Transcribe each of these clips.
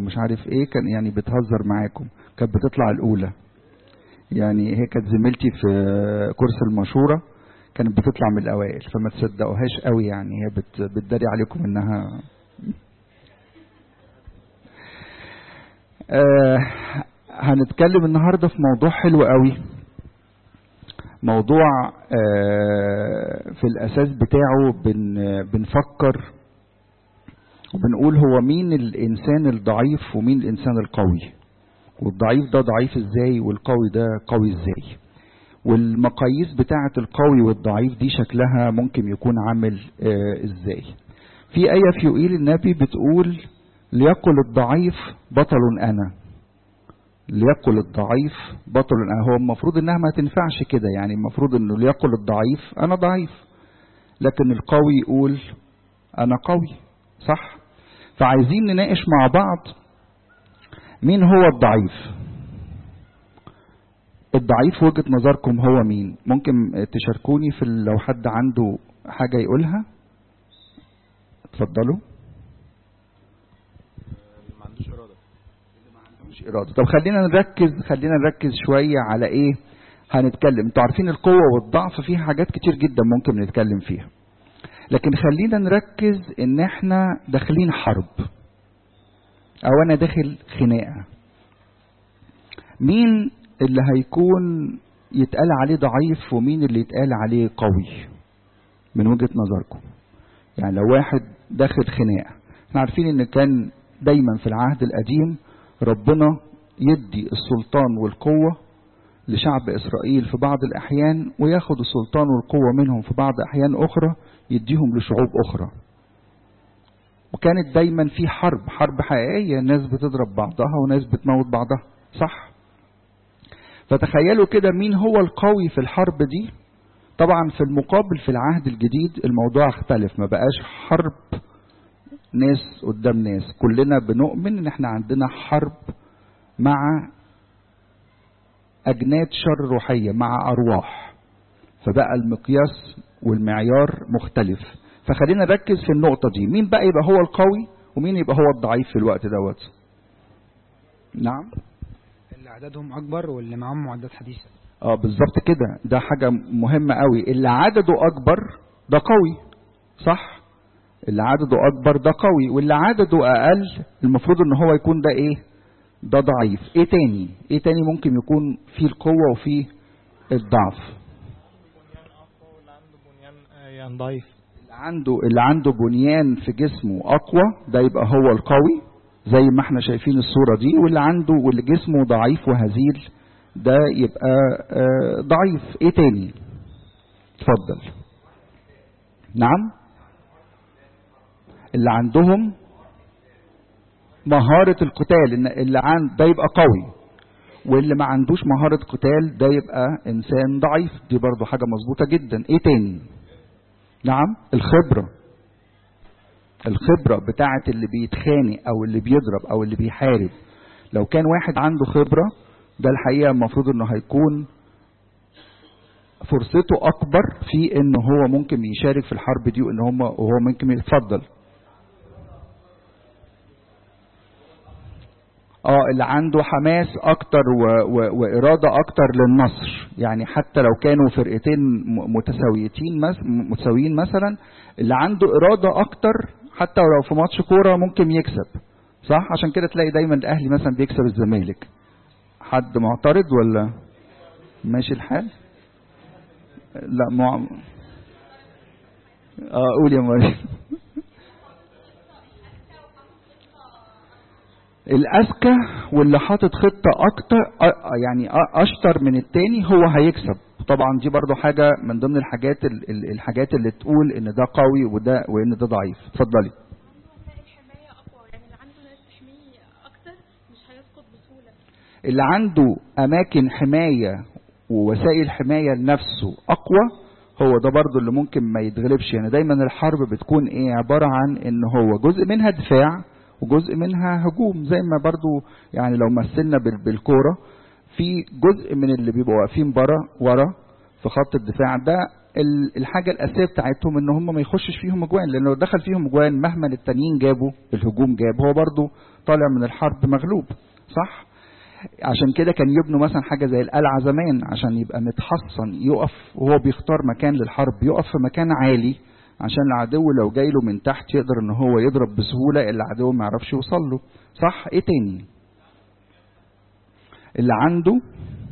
مش عارف ايه كان يعني بتهزر معاكم كانت بتطلع الاولى يعني هي كانت زميلتي في كورس المشوره كانت بتطلع من الاوائل فما تصدقوهاش قوي يعني هي بت بتداري عليكم انها آه هنتكلم النهارده في موضوع حلو قوي موضوع آه في الاساس بتاعه بن بنفكر وبنقول هو مين الانسان الضعيف ومين الانسان القوي والضعيف ده ضعيف ازاي والقوي ده قوي ازاي والمقاييس بتاعه القوي والضعيف دي شكلها ممكن يكون عامل آه ازاي في آية في يوئيل النبي بتقول ليقل الضعيف بطل أنا ليقل الضعيف بطل أنا هو المفروض إنها ما تنفعش كده يعني المفروض إنه ليقل الضعيف أنا ضعيف لكن القوي يقول أنا قوي صح فعايزين نناقش مع بعض مين هو الضعيف الضعيف وجهة نظركم هو مين ممكن تشاركوني في لو حد عنده حاجة يقولها اتفضلوا ما عندوش إرادة مش إرادة طب خلينا نركز خلينا نركز شوية على إيه هنتكلم انتوا عارفين القوة والضعف فيها حاجات كتير جدا ممكن نتكلم فيها لكن خلينا نركز ان احنا داخلين حرب او انا داخل خناقة مين اللي هيكون يتقال عليه ضعيف ومين اللي يتقال عليه قوي من وجهة نظركم يعني لو واحد داخل خناقة احنا عارفين ان كان دايما في العهد القديم ربنا يدي السلطان والقوة لشعب إسرائيل في بعض الأحيان وياخد السلطان والقوة منهم في بعض أحيان أخرى يديهم لشعوب أخرى وكانت دايما في حرب حرب حقيقية ناس بتضرب بعضها وناس بتموت بعضها صح فتخيلوا كده مين هو القوي في الحرب دي طبعا في المقابل في العهد الجديد الموضوع اختلف ما بقاش حرب ناس قدام ناس كلنا بنؤمن ان احنا عندنا حرب مع اجناد شر روحيه مع ارواح فبقى المقياس والمعيار مختلف فخلينا نركز في النقطه دي مين بقى يبقى هو القوي ومين يبقى هو الضعيف في الوقت دوت نعم اللي عددهم اكبر واللي معاهم معدات حديثه اه بالظبط كده ده حاجه مهمه قوي اللي عدده اكبر ده قوي صح اللي عدده اكبر ده قوي واللي عدده اقل المفروض ان هو يكون ده ايه ده ضعيف ايه تاني ايه تاني ممكن يكون فيه القوه وفيه الضعف يعني ضعيف اللي عنده اللي عنده بنيان في جسمه اقوى ده يبقى هو القوي زي ما احنا شايفين الصوره دي واللي عنده واللي جسمه ضعيف وهزيل ده يبقى آه ضعيف ايه تاني اتفضل نعم اللي عندهم مهارة القتال ان اللي عند ده يبقى قوي واللي ما عندوش مهارة قتال ده يبقى انسان ضعيف دي برضو حاجة مظبوطة جدا ايه تاني نعم الخبرة الخبرة بتاعت اللي بيتخانق او اللي بيضرب او اللي بيحارب لو كان واحد عنده خبرة ده الحقيقة المفروض انه هيكون فرصته اكبر في ان هو ممكن يشارك في الحرب دي وان هم وهو ممكن يتفضل اه اللي عنده حماس اكتر و... و... واراده اكتر للنصر يعني حتى لو كانوا فرقتين متساويتين مس... متساويين مثلا اللي عنده اراده اكتر حتى لو في ماتش كوره ممكن يكسب صح عشان كده تلاقي دايما الاهلي مثلا بيكسب الزمالك حد معترض ولا ماشي الحال لا مع... اه قول يا مريم الاذكى واللي حاطط خطه اكتر يعني اشطر من التاني هو هيكسب طبعا دي برضو حاجه من ضمن الحاجات الحاجات اللي تقول ان ده قوي وده وان ده ضعيف اتفضلي الحماية أقوى يعني اللي عنده ناس تحميه أكتر مش هيسقط بسهولة اللي عنده اماكن حمايه ووسائل حمايه لنفسه اقوى هو ده برضو اللي ممكن ما يتغلبش يعني دايما الحرب بتكون ايه عباره عن ان هو جزء منها دفاع وجزء منها هجوم زي ما برضو يعني لو مثلنا بالكوره في جزء من اللي بيبقوا واقفين برا ورا في خط الدفاع ده ال- الحاجة الأساسية بتاعتهم إن هم ما يخشش فيهم أجوان لأن لو دخل فيهم أجوان مهما التانيين جابوا الهجوم جاب هو برضه طالع من الحرب مغلوب صح؟ عشان كده كان يبنوا مثلا حاجة زي القلعة زمان عشان يبقى متحصن يقف وهو بيختار مكان للحرب يقف في مكان عالي عشان العدو لو جاي له من تحت يقدر ان هو يضرب بسهولة العدو ما يعرفش يوصل له صح ايه تاني اللي عنده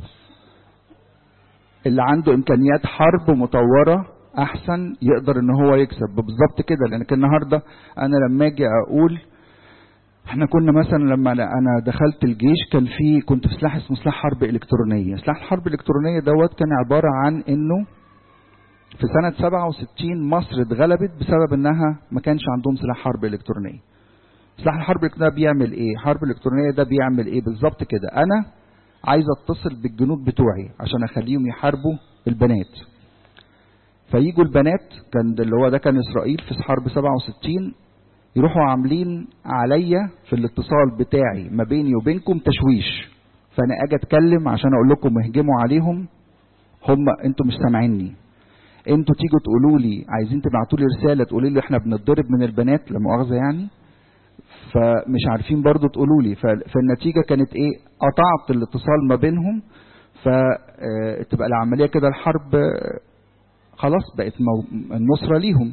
اللي عنده امكانيات حرب مطوره احسن يقدر ان هو يكسب بالظبط كده لانك النهارده انا لما اجي اقول احنا كنا مثلا لما انا أنا دخلت الجيش كان في كنت في سلاح اسمه سلاح حرب الكترونيه سلاح الحرب الالكترونيه دوت كان عباره عن انه في سنه 67 مصر اتغلبت بسبب انها ما كانش عندهم سلاح حرب الكترونيه سلاح الحرب الالكترونيه بيعمل ايه حرب الالكترونيه ده بيعمل ايه بالظبط كده انا عايز اتصل بالجنود بتوعي عشان اخليهم يحاربوا البنات فيجوا البنات كان ده اللي هو ده كان اسرائيل في حرب 67 يروحوا عاملين عليا في الاتصال بتاعي ما بيني وبينكم تشويش فانا اجي اتكلم عشان اقول لكم اهجموا عليهم هم انتوا مش سامعيني انتوا تيجوا تقولوا لي عايزين تبعتوا لي رساله تقولوا لي احنا بنتضرب من البنات لا مؤاخذه يعني فمش عارفين برضو تقولوا لي ف- فالنتيجة كانت ايه قطعت الاتصال ما بينهم فتبقى العملية كده الحرب آه، خلاص بقت مو- النصرة ليهم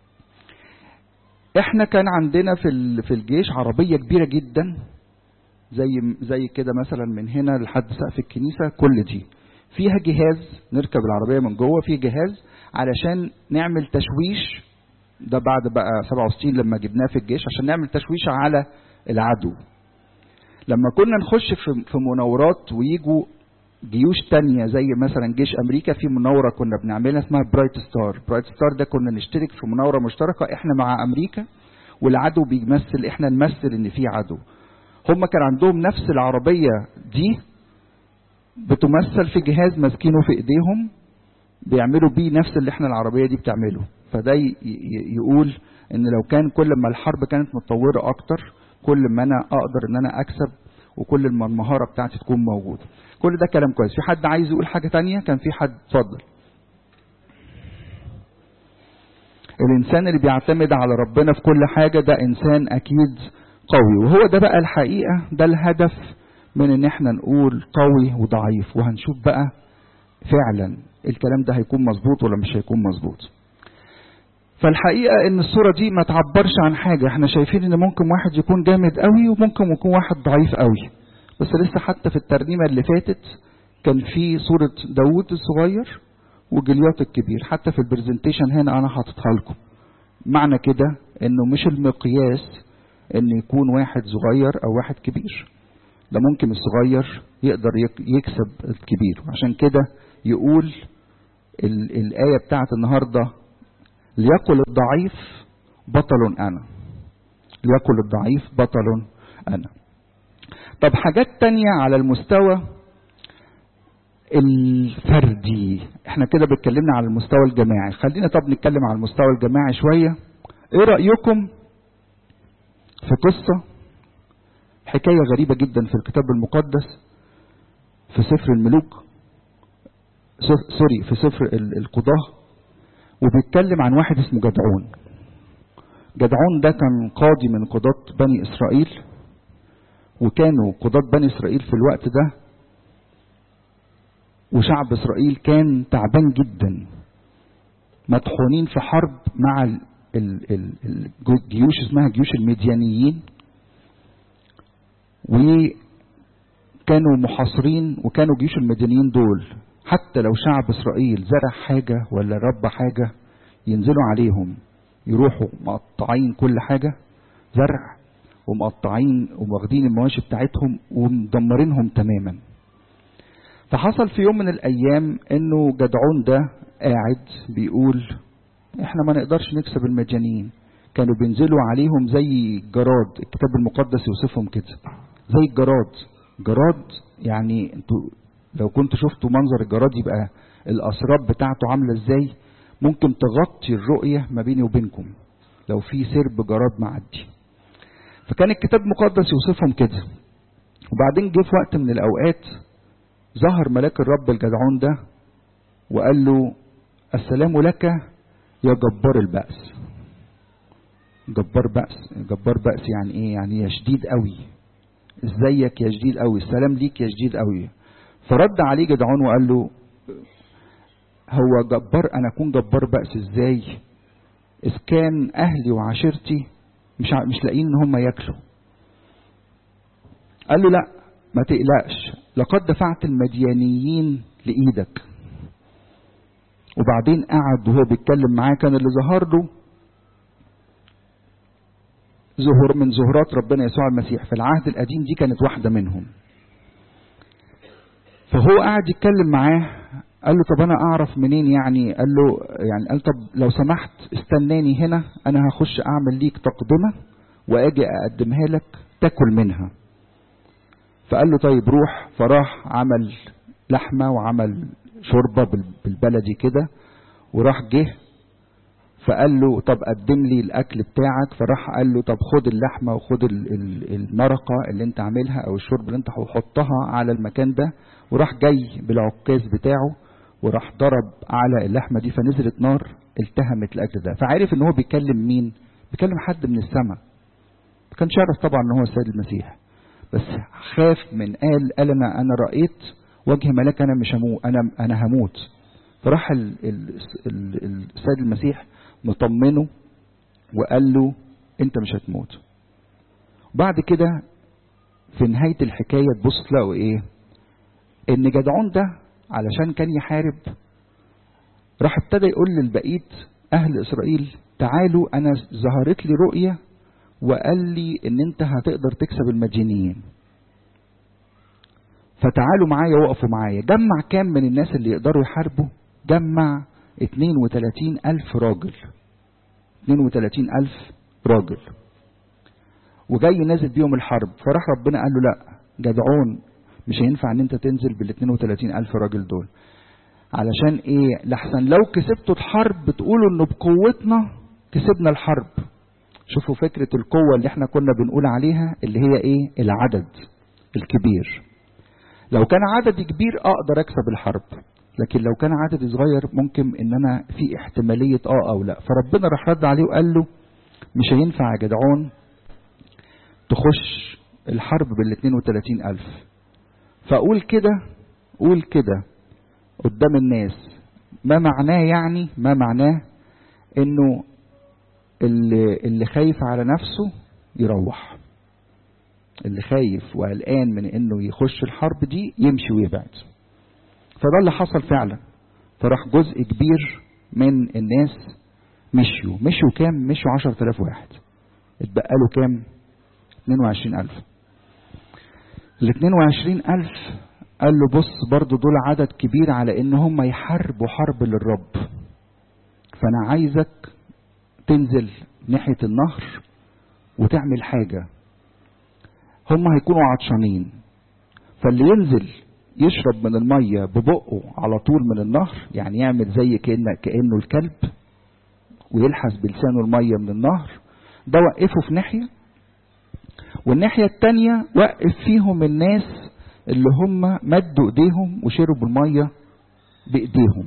احنا كان عندنا في ال- في الجيش عربية كبيرة جدا زي زي كده مثلا من هنا لحد سقف الكنيسة كل دي فيها جهاز نركب العربية من جوه فيه جهاز علشان نعمل تشويش ده بعد بقى 67 لما جبناه في الجيش عشان نعمل تشويش على العدو لما كنا نخش في في مناورات ويجوا جيوش تانية زي مثلا جيش امريكا في مناورة كنا بنعملها اسمها برايت ستار برايت ستار ده كنا نشترك في مناورة مشتركة احنا مع امريكا والعدو بيمثل احنا نمثل ان في عدو هم كان عندهم نفس العربية دي بتمثل في جهاز ماسكينه في ايديهم بيعملوا بيه نفس اللي احنا العربية دي بتعمله فده ي- ي- يقول ان لو كان كل ما الحرب كانت متطورة اكتر كل ما انا اقدر ان انا اكسب وكل ما المهارة بتاعتي تكون موجودة كل ده كلام كويس في حد عايز يقول حاجة تانية كان في حد اتفضل الانسان اللي بيعتمد على ربنا في كل حاجة ده انسان اكيد قوي وهو ده بقى الحقيقة ده الهدف من ان احنا نقول قوي وضعيف وهنشوف بقى فعلا الكلام ده هيكون مظبوط ولا مش هيكون مظبوط فالحقيقة ان الصورة دي ما تعبرش عن حاجة احنا شايفين ان ممكن واحد يكون جامد قوي وممكن يكون واحد ضعيف قوي بس لسه حتى في الترنيمة اللي فاتت كان في صورة داوود الصغير وجليات الكبير حتى في البرزنتيشن هنا انا حاططها لكم معنى كده انه مش المقياس ان يكون واحد صغير او واحد كبير ده ممكن الصغير يقدر يك- يكسب الكبير عشان كده يقول ال- الآية بتاعت النهاردة ليقل الضعيف بطل أنا ليقل الضعيف بطل أنا طب حاجات تانية على المستوى الفردي احنا كده بنتكلمنا على المستوى الجماعي خلينا طب نتكلم على المستوى الجماعي شوية ايه رأيكم في قصة حكاية غريبة جدا في الكتاب المقدس في سفر الملوك سف- سوري في سفر ال- القضاة وبيتكلم عن واحد اسمه جدعون جدعون ده كان قاضي من قضاة بني إسرائيل وكانوا قضاة بني إسرائيل في الوقت ده وشعب إسرائيل كان تعبان جدا مطحونين في حرب مع ال- ال- ال- الجيوش اسمها جيوش المديانيين وكانوا محاصرين وكانوا جيوش المديانيين دول حتى لو شعب اسرائيل زرع حاجه ولا رب حاجه ينزلوا عليهم يروحوا مقطعين كل حاجه زرع ومقطعين وواخدين المواشي بتاعتهم ومدمرينهم تماما فحصل في يوم من الايام انه جدعون ده قاعد بيقول احنا ما نقدرش نكسب المجانين كانوا بينزلوا عليهم زي الجراد الكتاب المقدس يوصفهم كده زي الجراد جراد يعني انتوا لو كنتوا شفتوا منظر الجراد يبقى الاسراب بتاعته عامله ازاي ممكن تغطي الرؤيه ما بيني وبينكم لو في سرب جراد معدي فكان الكتاب المقدس يوصفهم كده وبعدين جه في وقت من الاوقات ظهر ملاك الرب الجدعون ده وقال له السلام لك يا جبار البأس جبار بأس جبار بأس يعني ايه يعني يا شديد قوي ازيك يا شديد قوي السلام ليك يا شديد قوي فرد عليه جدعون وقال له هو جبار انا اكون جبار بأس ازاي اذ كان اهلي وعشيرتي مش ع- مش لاقيين ان هم ياكلوا قال له لا ما تقلقش لقد دفعت المديانيين لايدك وبعدين قعد وهو بيتكلم معاه كان اللي ظهر له ظهور من ظهورات ربنا يسوع المسيح في العهد القديم دي كانت واحدة منهم فهو قاعد يتكلم معاه قال له طب انا اعرف منين يعني قال له يعني قال طب لو سمحت استناني هنا انا هخش اعمل ليك تقدمة واجي اقدمها لك تاكل منها فقال له طيب روح فراح عمل لحمة وعمل شوربة بال- بالبلدي كده وراح جه فقال له طب قدم لي الاكل بتاعك فراح قال له طب خد اللحمه وخد ال- ال- المرقه اللي انت عاملها او الشرب اللي انت هتحطها على المكان ده وراح جاي بالعكاز بتاعه وراح ضرب على اللحمه دي فنزلت نار التهمت الاكل ده فعرف ان هو بيكلم مين بيكلم حد من السماء ما كانش يعرف طبعا ان هو السيد المسيح بس خاف من قال قال انا انا رايت وجه ملاك انا مش هموت انا انا هموت فراح ال- ال- ال- السيد المسيح مطمنه وقال له انت مش هتموت بعد كده في نهاية الحكاية تبص تلاقوا ايه ان جدعون ده علشان كان يحارب راح ابتدى يقول للبقية اهل اسرائيل تعالوا انا ظهرت لي رؤية وقال لي ان انت هتقدر تكسب المدينيين فتعالوا معايا وقفوا معايا جمع كام من الناس اللي يقدروا يحاربوا جمع 32 ألف راجل 32 ألف راجل وجاي نازل بيهم الحرب فراح ربنا قال له لا جدعون مش هينفع ان انت تنزل بال 32 ألف راجل دول علشان ايه لحسن لو كسبتوا الحرب تقولوا انه بقوتنا كسبنا الحرب شوفوا فكرة القوة اللي احنا كنا بنقول عليها اللي هي ايه العدد الكبير لو كان عددي كبير اقدر اكسب الحرب لكن لو كان عددي صغير ممكن ان انا في احتمالية اه او لا فربنا راح رد عليه وقال له مش هينفع يا جدعون تخش الحرب بال 32 ألف فأقول كده قول كده قدام الناس ما معناه يعني ما معناه انه اللي, اللي خايف على نفسه يروح اللي خايف وقلقان من انه يخش الحرب دي يمشي ويبعد فده اللي حصل فعلا فراح جزء كبير من الناس مشيوا مشيوا كام مشيوا عشر تلاف واحد اتبقى له كام 22 ألف ال 22 ألف قال له بص برضو دول عدد كبير على ان هم يحاربوا حرب للرب فانا عايزك تنزل ناحية النهر وتعمل حاجة هم هيكونوا عطشانين فاللي ينزل يشرب من المية ببقه على طول من النهر يعني يعمل زي كأنه, كأنه الكلب ويلحس بلسانه المية من النهر ده وقفه في ناحية والناحية التانية وقف فيهم الناس اللي هم مدوا ايديهم وشربوا المية بايديهم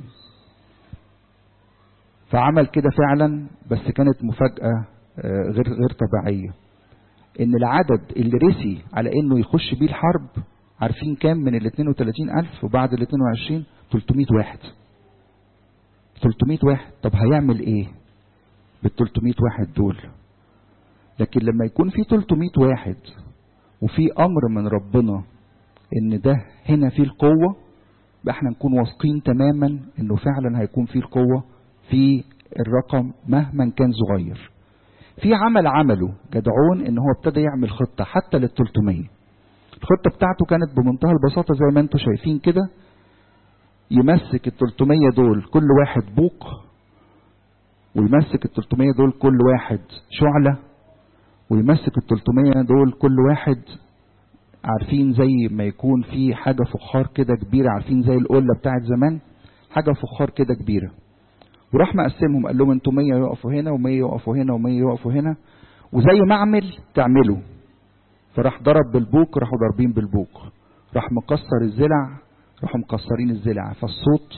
فعمل كده فعلا بس كانت مفاجأة غير غير طبيعية ان العدد اللي رسي على انه يخش بيه الحرب عارفين كام من ال 32 ألف وبعد ال 22 300 واحد 300 واحد طب هيعمل ايه بال 300 واحد دول لكن لما يكون في 300 واحد وفي امر من ربنا ان ده هنا فيه القوة بقى احنا نكون واثقين تماما انه فعلا هيكون فيه القوة في الرقم مهما كان صغير في عمل عمله جدعون ان هو ابتدى يعمل خطة حتى لل 300 الخطة بتاعته كانت بمنتهى البساطة زي ما انتم شايفين كده يمسك ال 300 دول كل واحد بوق ويمسك ال 300 دول كل واحد شعلة ويمسك ال 300 دول كل واحد عارفين زي ما يكون في حاجة فخار كده كبيرة عارفين زي القلة بتاعت زمان حاجة فخار كده كبيرة وراح مقسمهم قال لهم انتوا 100 يقفوا هنا و100 يقفوا هنا و100 يقفوا هنا وزي ما اعمل تعملوا فراح ضرب بالبوق راحوا ضاربين بالبوق راح مكسر الزلع راحوا مكسرين الزلع فالصوت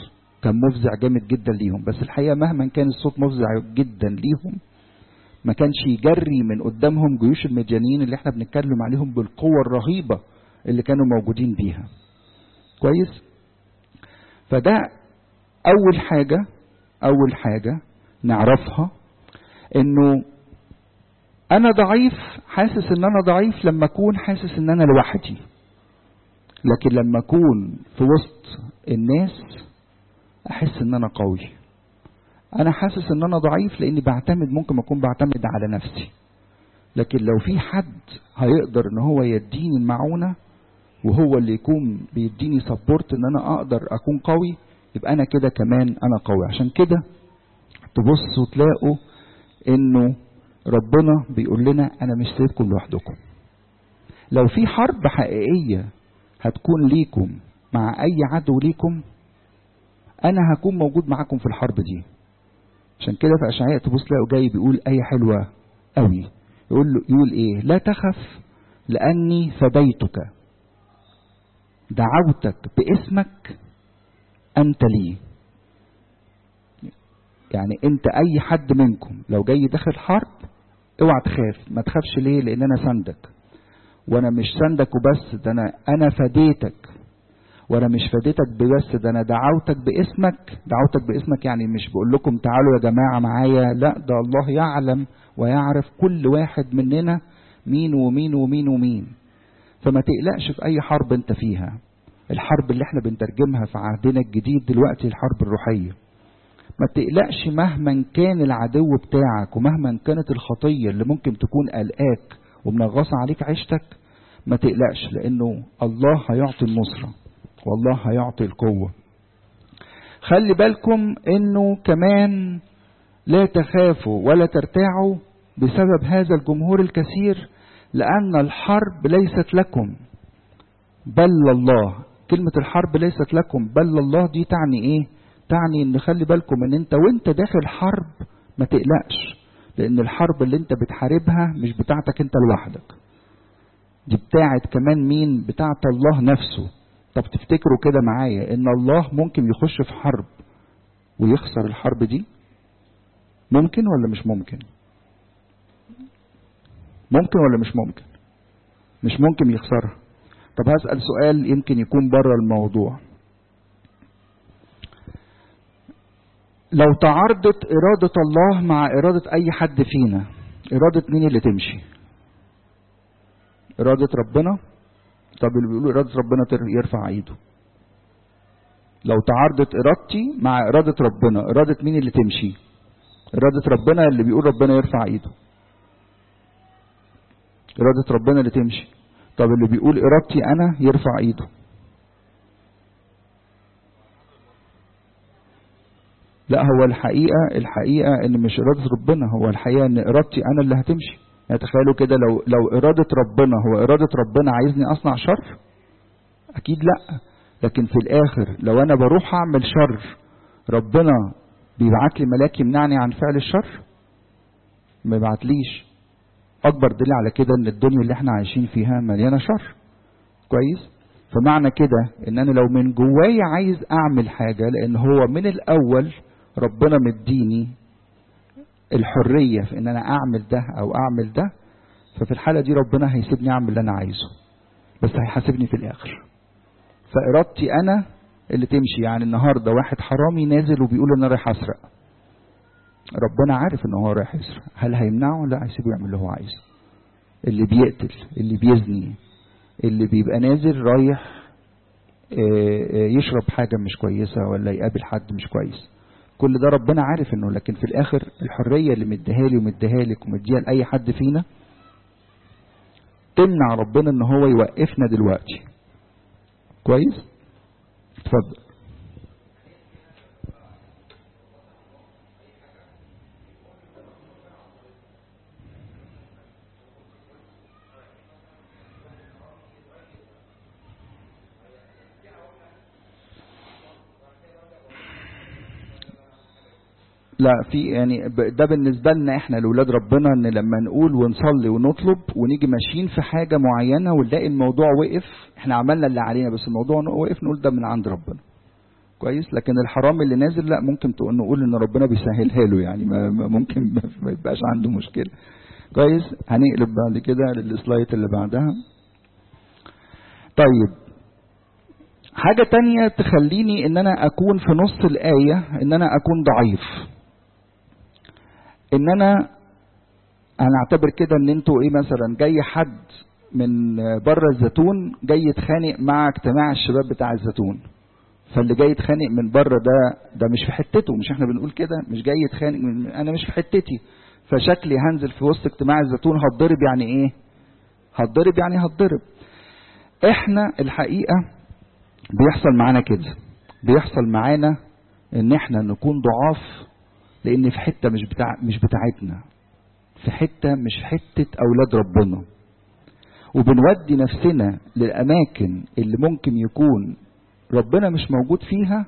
كان مفزع جامد جدا ليهم بس الحقيقة مهما كان الصوت مفزع جدا ليهم ما كانش يجري من قدامهم جيوش المديانيين اللي احنا بنتكلم عليهم بالقوة الرهيبة اللي كانوا موجودين بيها كويس فده اول حاجة اول حاجة نعرفها انه انا ضعيف حاسس ان انا ضعيف لما اكون حاسس ان انا لوحدي لكن لما اكون في وسط الناس احس ان انا قوي انا حاسس ان انا ضعيف لاني بعتمد ممكن اكون بعتمد على نفسي لكن لو في حد هيقدر ان هو يديني المعونة وهو اللي يكون بيديني سبورت ان انا اقدر اكون قوي يبقى انا كده كمان انا قوي عشان كده تبصوا تلاقوا انه ربنا بيقول لنا انا مش سايبكم لوحدكم لو في حرب حقيقية هتكون ليكم مع اي عدو ليكم انا هكون موجود معاكم في الحرب دي عشان كده في اشعياء تبص تلاقوا جاي بيقول ايه حلوة قوي يقول له يقول ايه لا تخف لاني فديتك دعوتك باسمك انت لي يعني انت اي حد منكم لو جاي داخل حرب اوعى تخاف ما تخافش ليه لان انا سندك وانا مش سندك وبس ده انا انا فديتك وانا مش فديتك بس ده انا دعوتك باسمك دعوتك باسمك يعني مش بقول لكم تعالوا يا جماعه معايا لا ده الله يعلم ويعرف كل واحد مننا مين ومين ومين ومين فما تقلقش في اي حرب انت فيها الحرب اللي احنا بنترجمها في عهدنا الجديد دلوقتي الحرب الروحيه ما تقلقش مهما كان العدو بتاعك ومهما كانت الخطيه اللي ممكن تكون قلقاك ومنغصه عليك عيشتك ما تقلقش لانه الله هيعطي النصره والله هيعطي القوه خلي بالكم انه كمان لا تخافوا ولا ترتاعوا بسبب هذا الجمهور الكثير لأن الحرب ليست لكم بل الله كلمة الحرب ليست لكم بل الله دي تعني ايه تعني ان خلي بالكم ان انت وانت داخل حرب ما تقلقش لان الحرب اللي انت بتحاربها مش بتاعتك انت لوحدك دي بتاعت كمان مين بتاعت الله نفسه طب تفتكروا كده معايا ان الله ممكن يخش في حرب ويخسر الحرب دي ممكن ولا مش ممكن ممكن ولا مش ممكن مش ممكن يخسرها طب هسأل سؤال يمكن يكون بره الموضوع لو تعارضت إرادة الله مع إرادة أي حد فينا إرادة مين اللي تمشي إرادة ربنا طب اللي بيقولوا إرادة ربنا يرفع إيده لو تعارضت إرادتي مع إرادة ربنا إرادة مين اللي تمشي إرادة ربنا اللي بيقول ربنا يرفع إيده إرادة ربنا اللي تمشي طب اللي بيقول إرادتي أنا يرفع إيده لا هو الحقيقة الحقيقة إن مش إرادة ربنا هو الحقيقة إن إرادتي أنا اللي هتمشي يعني تخيلوا كده لو لو إرادة ربنا هو إرادة ربنا عايزني أصنع شر أكيد لا لكن في الآخر لو أنا بروح أعمل شر ربنا بيبعت لي ملاك يمنعني عن فعل الشر ما يبعتليش اكبر دليل على كده ان الدنيا اللي احنا عايشين فيها مليانه شر كويس فمعنى كده ان انا لو من جوايا عايز اعمل حاجه لان هو من الاول ربنا مديني الحريه في ان انا اعمل ده او اعمل ده ففي الحاله دي ربنا هيسيبني اعمل اللي انا عايزه بس هيحاسبني في الاخر فارادتي انا اللي تمشي يعني النهارده واحد حرامي نازل وبيقول انا رايح اسرق ربنا عارف ان هو رايح يسرق هل هيمنعه لا هيسيبه يعمل اللي هو عايزه اللي بيقتل اللي بيزني اللي بيبقى نازل رايح يشرب حاجة مش كويسة ولا يقابل حد مش كويس كل ده ربنا عارف انه لكن في الاخر الحرية اللي مديها لي ومديها لك ومديها لأي حد فينا تمنع ربنا ان هو يوقفنا دلوقتي كويس اتفضل لا في يعني ده بالنسبه لنا احنا لاولاد ربنا ان لما نقول ونصلي ونطلب ونيجي ماشيين في حاجه معينه ونلاقي الموضوع وقف احنا عملنا اللي علينا بس الموضوع وقف نقول ده من عند ربنا كويس لكن الحرام اللي نازل لا ممكن تقول نقول ان ربنا بيسهلها له يعني ما ما- ممكن ما يبقاش عنده مشكله كويس هنقلب بعد كده للسلايد اللي بعدها طيب حاجة تانية تخليني ان انا اكون في نص الآية ان انا اكون ضعيف ان انا هنعتبر كده ان انتوا ايه مثلا جاي حد من بره الزيتون جاي يتخانق مع اجتماع الشباب بتاع الزيتون فاللي جاي يتخانق من بره ده ده مش في حتته مش احنا بنقول كده مش جاي يتخانق من انا مش في حتتي فشكلي هنزل في وسط اجتماع الزيتون هتضرب يعني ايه هتضرب يعني هتضرب احنا الحقيقه بيحصل معانا كده بيحصل معانا ان احنا نكون ضعاف لان في حته مش بتاع مش بتاعتنا في حته مش حته اولاد ربنا وبنودي نفسنا للاماكن اللي ممكن يكون ربنا مش موجود فيها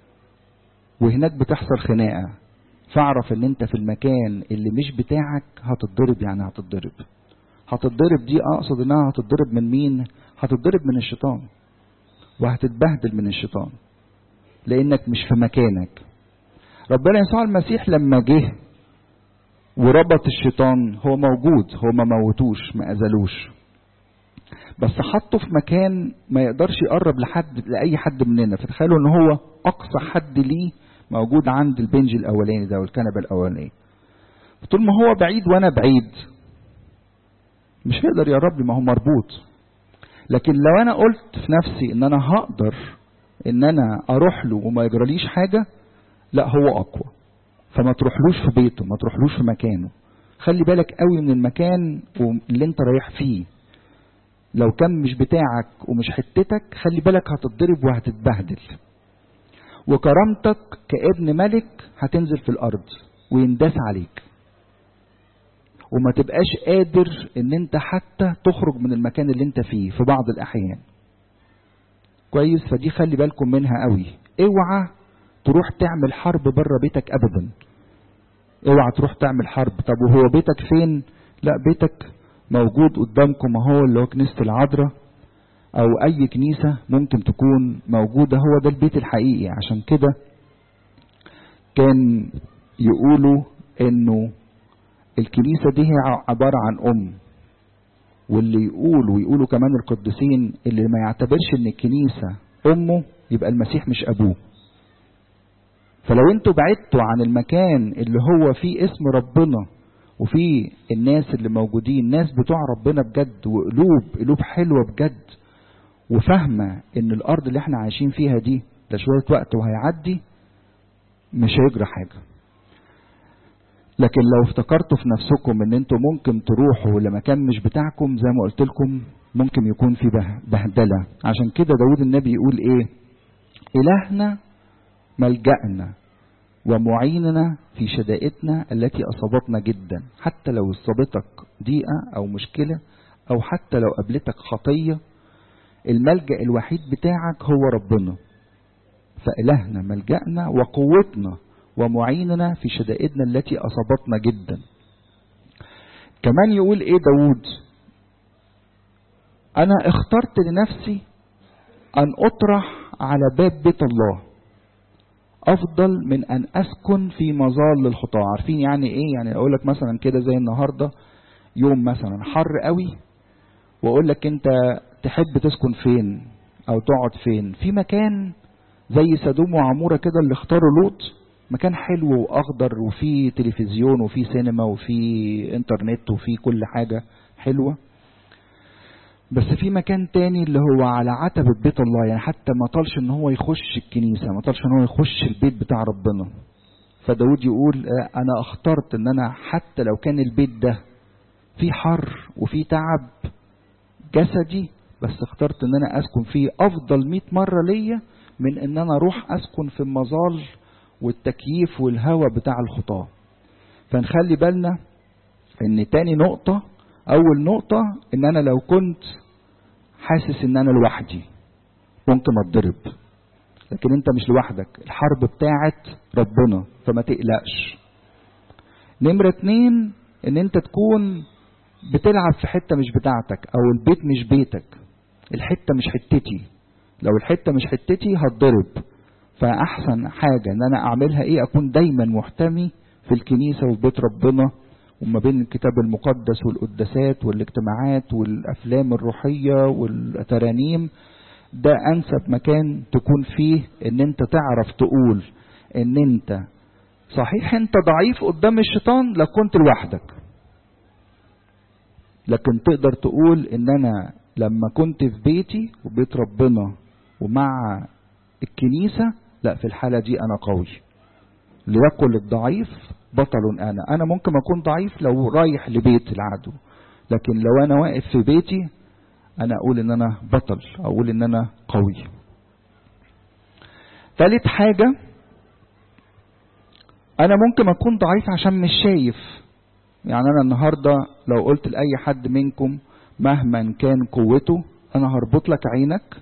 وهناك بتحصل خناقه فاعرف ان انت في المكان اللي مش بتاعك هتتضرب يعني هتتضرب هتتضرب دي اقصد انها هتتضرب من مين هتتضرب من الشيطان وهتتبهدل من الشيطان لانك مش في مكانك ربنا يسوع المسيح لما جه وربط الشيطان هو موجود هو ما موتوش ما اذلوش بس حطه في مكان ما يقدرش يقرب لحد لاي حد مننا فتخيلوا ان هو اقصى حد ليه موجود عند البنج الاولاني ده والكنبه الاولانيه طول ما هو بعيد وانا بعيد مش هيقدر يقرب لي ما هو مربوط لكن لو انا قلت في نفسي ان انا هقدر ان انا اروح له وما يجراليش حاجه لا هو اقوى فما تروحلوش في بيته ما تروحلوش في مكانه خلي بالك قوي من المكان اللي انت رايح فيه لو كان مش بتاعك ومش حتتك خلي بالك هتتضرب وهتتبهدل وكرامتك كابن ملك هتنزل في الارض وينداس عليك وما تبقاش قادر ان انت حتى تخرج من المكان اللي انت فيه في بعض الاحيان كويس فدي خلي بالكم منها قوي اوعى تروح تعمل حرب بره بيتك ابدا اوعى تروح تعمل حرب طب وهو بيتك فين لا بيتك موجود قدامكم اهو اللي هو كنيسه العذراء او اي كنيسه ممكن تكون موجوده هو ده البيت الحقيقي عشان كده كان يقولوا انه الكنيسه دي هي عباره عن ام واللي يقول ويقولوا كمان القديسين اللي ما يعتبرش ان الكنيسه امه يبقى المسيح مش ابوه فلو انتوا بعدتوا عن المكان اللي هو فيه اسم ربنا وفيه الناس اللي موجودين ناس بتوع ربنا بجد وقلوب قلوب حلوه بجد وفاهمه ان الارض اللي احنا عايشين فيها دي ده شويه وقت وهيعدي مش هيجرى حاجه لكن لو افتكرتوا في نفسكم ان انتوا ممكن تروحوا لمكان مش بتاعكم زي ما قلت لكم ممكن يكون في بهدله عشان كده داود النبي يقول ايه الهنا ملجأنا ومعيننا في شدائدنا التي أصابتنا جدا حتى لو أصابتك ضيقة أو مشكلة أو حتى لو قابلتك خطية الملجأ الوحيد بتاعك هو ربنا فإلهنا ملجأنا وقوتنا ومعيننا في شدائدنا التي أصابتنا جدا كمان يقول إيه داود أنا اخترت لنفسي أن أطرح على باب بيت الله افضل من ان اسكن في مظال الخطاه عارفين يعني ايه يعني اقول لك مثلا كده زي النهارده يوم مثلا حر قوي واقول لك انت تحب تسكن فين او تقعد فين في مكان زي سدوم وعموره كده اللي اختاروا لوط مكان حلو واخضر وفيه تلفزيون وفيه سينما وفيه انترنت وفيه كل حاجه حلوه بس في مكان تاني اللي هو على عتبة بيت الله يعني حتى ما طالش ان هو يخش الكنيسة ما طالش ان هو يخش البيت بتاع ربنا فداود يقول انا اخترت ان انا حتى لو كان البيت ده فيه حر وفيه تعب جسدي بس اخترت ان انا اسكن فيه افضل مئة مرة ليا من ان انا اروح اسكن في المظال والتكييف والهواء بتاع الخطاة فنخلي بالنا ان تاني نقطة اول نقطة ان انا لو كنت حاسس ان انا لوحدي ممكن اتضرب لكن انت مش لوحدك الحرب بتاعت ربنا فما تقلقش نمرة اتنين ان انت تكون بتلعب في حتة مش بتاعتك او البيت مش بيتك الحتة مش حتتي لو الحتة مش حتتي هتضرب فأحسن حاجة إن أنا أعملها إيه أكون دايما محتمي في الكنيسة وفي بيت ربنا وما بين الكتاب المقدس والقداسات والاجتماعات والأفلام الروحية والترانيم ده أنسب مكان تكون فيه إن أنت تعرف تقول إن أنت صحيح أنت ضعيف قدام الشيطان لو كنت لوحدك لكن تقدر تقول إن أنا لما كنت في بيتي وبيت ربنا ومع الكنيسة لا في الحالة دي أنا قوي ليقل الضعيف بطل أنا أنا ممكن أكون ضعيف لو رايح لبيت العدو لكن لو أنا واقف في بيتي أنا أقول إن أنا بطل أقول إن أنا قوي ثالث حاجة أنا ممكن أكون ضعيف عشان مش شايف يعني أنا النهاردة لو قلت لأي حد منكم مهما كان قوته أنا هربط لك عينك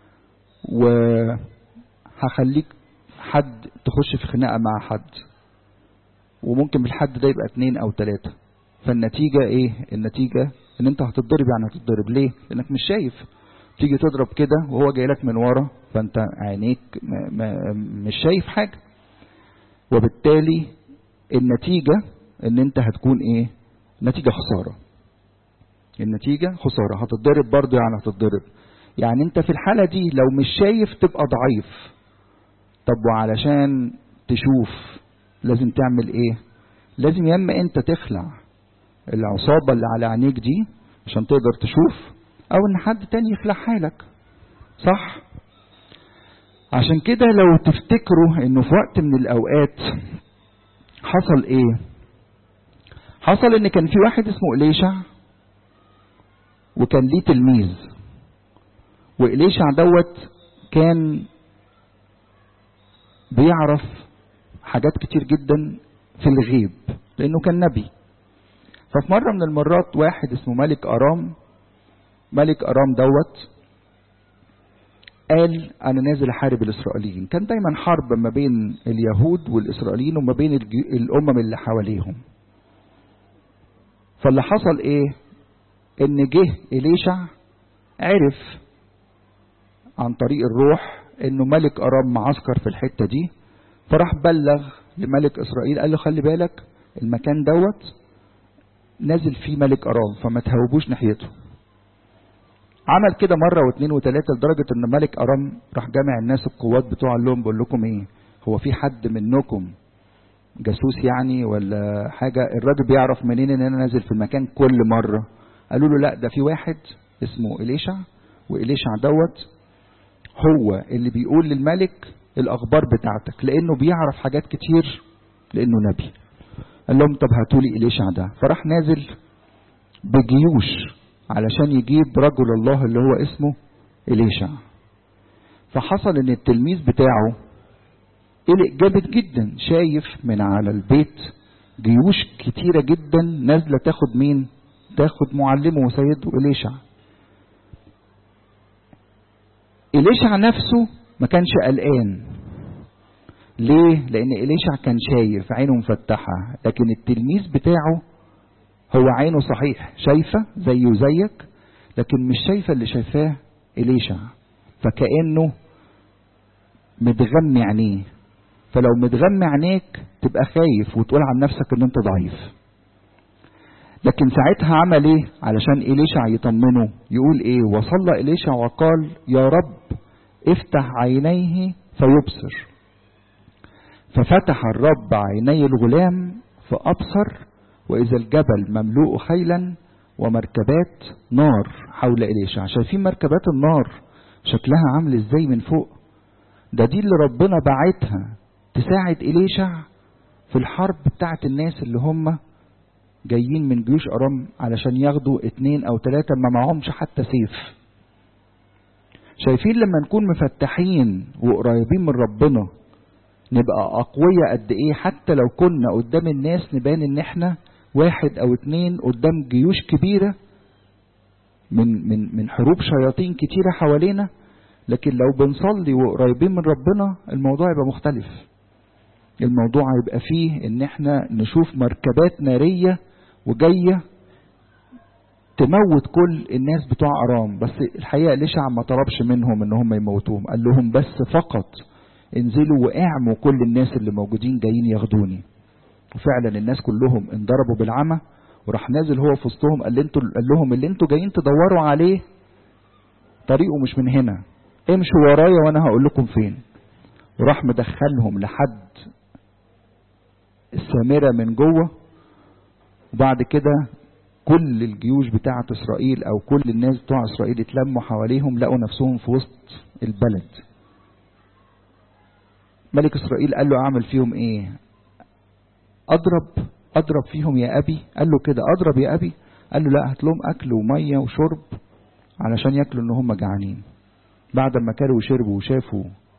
وهخليك حد تخش في خناقة مع حد وممكن بالحد ده يبقى اتنين او تلاتة فالنتيجة ايه النتيجة ان انت هتتضرب يعني هتتضرب ليه لانك مش شايف تيجي تضرب كده وهو جاي لك من ورا فانت عينيك م م مش شايف حاجة وبالتالي النتيجة ان انت هتكون ايه نتيجة خسارة النتيجة خسارة هتتضرب برضه يعني هتتضرب يعني انت في الحالة دي لو مش شايف تبقى ضعيف طب وعلشان تشوف لازم تعمل ايه لازم يا اما انت تخلع العصابة اللي على عينيك دي عشان تقدر تشوف او ان حد تاني يخلعها لك صح عشان كده لو تفتكروا انه في وقت من الاوقات حصل ايه حصل ان كان في واحد اسمه إليشع وكان ليه تلميذ وإليشع دوت كان بيعرف حاجات كتير جدا في الغيب لانه كان نبي ففي مره من المرات واحد اسمه ملك ارام ملك ارام دوت قال انا نازل احارب الاسرائيليين كان دايما حرب ما بين اليهود والاسرائيليين وما بين الامم اللي حواليهم فاللي حصل ايه ان جه اليشع عرف عن طريق الروح انه ملك ارام معسكر في الحته دي فراح بلغ لملك اسرائيل قال له خلي بالك المكان دوت نازل فيه ملك ارام فما تهوبوش ناحيته عمل كده مره واثنين وثلاثه لدرجه ان ملك ارام راح جامع الناس القوات بتوع قال لهم بقول لكم ايه هو في حد منكم جاسوس يعني ولا حاجه الراجل بيعرف منين ان انا نازل في المكان كل مره قالوا له لا ده في واحد اسمه إليشع وإليشع دوت هو اللي بيقول للملك الأخبار بتاعتك لأنه بيعرف حاجات كتير لأنه نبي قال لهم طب هاتوا لي إليشع ده فراح نازل بجيوش علشان يجيب رجل الله اللي هو اسمه إليشع فحصل ان التلميذ بتاعه قلق جامد جدا شايف من على البيت جيوش كتيرة جدا نازلة تاخد مين تاخد معلمه وسيده إليشع إليشع نفسه ما كانش قلقان ليه لأن إليشع كان شايف عينه مفتحة لكن التلميذ بتاعه هو عينه صحيح شايفة زيه زيك لكن مش شايفة اللي شايفاه إليشع فكأنه متغمي عينيه فلو متغمي عينيك تبقى خايف وتقول عن نفسك ان انت ضعيف لكن ساعتها عمل ايه علشان إليشع يطمنه يقول ايه وصلى إليشع وقال يا رب افتح عينيه فيبصر ففتح الرب عيني الغلام فأبصر وإذا الجبل مملوء خيلا ومركبات نار حول إليشع شايفين مركبات النار شكلها عامل ازاي من فوق ده دي اللي ربنا بعتها تساعد إليشع في الحرب بتاعت الناس اللي هم جايين من جيوش أرام علشان ياخدوا اتنين أو تلاتة ما معهمش حتى سيف شايفين لما نكون مفتحين وقريبين من ربنا نبقى أقوياء قد إيه حتى لو كنا قدام الناس نبان إن إحنا واحد أو اتنين قدام جيوش كبيرة من من من حروب شياطين كتيرة حوالينا لكن لو بنصلي وقريبين من ربنا الموضوع يبقى مختلف الموضوع هيبقى فيه ان احنا نشوف مركبات نارية وجاية تموت كل الناس بتوع ارام بس الحقيقة ليشع ما طلبش منهم ان هم يموتوهم قال لهم بس فقط انزلوا واعموا كل الناس اللي موجودين جايين ياخدوني وفعلا الناس كلهم انضربوا بالعمى وراح نازل هو في وسطهم قال, انتوا قال لهم اللي انتوا جايين تدوروا عليه طريقه مش من هنا امشوا ورايا وانا هقول لكم فين وراح مدخلهم لحد السامرة من جوه وبعد كده كل الجيوش بتاعة إسرائيل أو كل الناس بتوع إسرائيل اتلموا حواليهم لقوا نفسهم في وسط البلد ملك إسرائيل قال له أعمل فيهم إيه أضرب أضرب فيهم يا أبي قال له كده أضرب يا أبي قال له لا هات لهم أكل ومية وشرب علشان ياكلوا إن هم جعانين بعد ما كلوا وشربوا وشافوا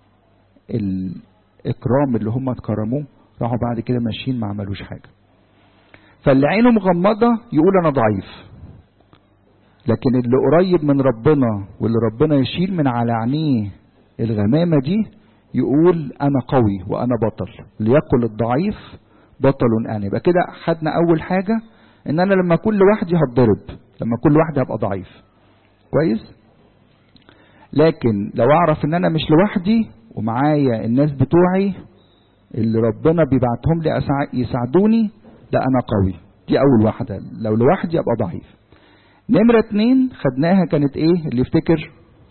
الإكرام اللي هم اتكرموه راحوا بعد كده ماشيين ما عملوش حاجة فاللي عينه مغمضة يقول أنا ضعيف لكن اللي قريب من ربنا واللي ربنا يشيل من على عينيه الغمامة دي يقول أنا قوي وأنا بطل ليقل الضعيف بطل أنا يبقى كده خدنا أول حاجة إن أنا لما أكون لوحدي هتضرب لما أكون لوحدي هبقى ضعيف كويس لكن لو أعرف إن أنا مش لوحدي ومعايا الناس بتوعي اللي ربنا بيبعتهم لي يساعدوني لا انا قوي دي اول واحدة لو لوحدي ابقى ضعيف نمرة اتنين خدناها كانت ايه اللي يفتكر